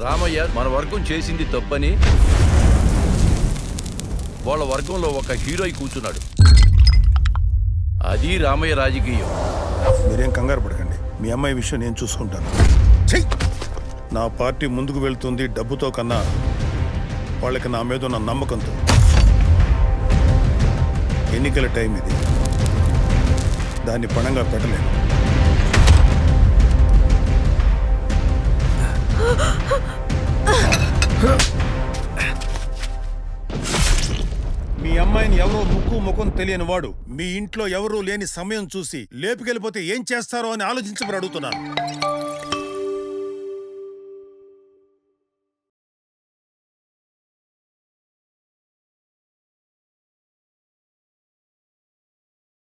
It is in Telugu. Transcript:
రామయ్య మన వర్గం చేసింది తప్పని వాళ్ళ వర్గంలో ఒక హీరోయి కూర్చున్నాడు అది రామయ్య రాజకీయం మీరేం కంగారు పడకండి మీ అమ్మాయి విషయం నేను చూసుకుంటాను చెయ్! నా పార్టీ ముందుకు వెళ్తుంది డబ్బుతో కన్నా వాళ్ళకి నా మీద ఉన్న నమ్మకంతో ఎన్నికల టైం ఇది దాన్ని పణంగా పెట్టలేను మీ అమ్మాయిని ఎవరో ముక్కు ముఖం తెలియని వాడు మీ ఇంట్లో ఎవరూ లేని సమయం చూసి లేపుకెళ్ళిపోతే ఏం చేస్తారో అని ఆలోచించమని అడుగుతున్నాను